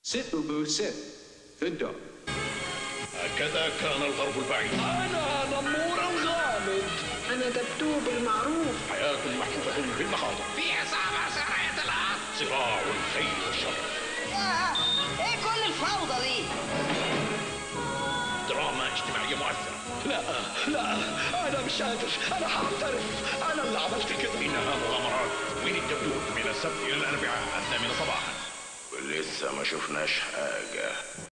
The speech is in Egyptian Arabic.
ست أبو ست في الدور هكذا كان الغرب البعيد أنا نمور الغامض أنا دبدوب المعروف حياة محفوفة بالمخاطر في عصابة سرقت الأرض صراع الخير والشر آه، ايه كل الفوضى دي دراما اجتماعية مؤثرة لا لا أنا مش قادر أنا هعترف أنا اللي عملت كده إنها مغامرات من الدبدوب من السبت إلى الأربعاء الثامنة صباحا ولسه ما شفناش حاجة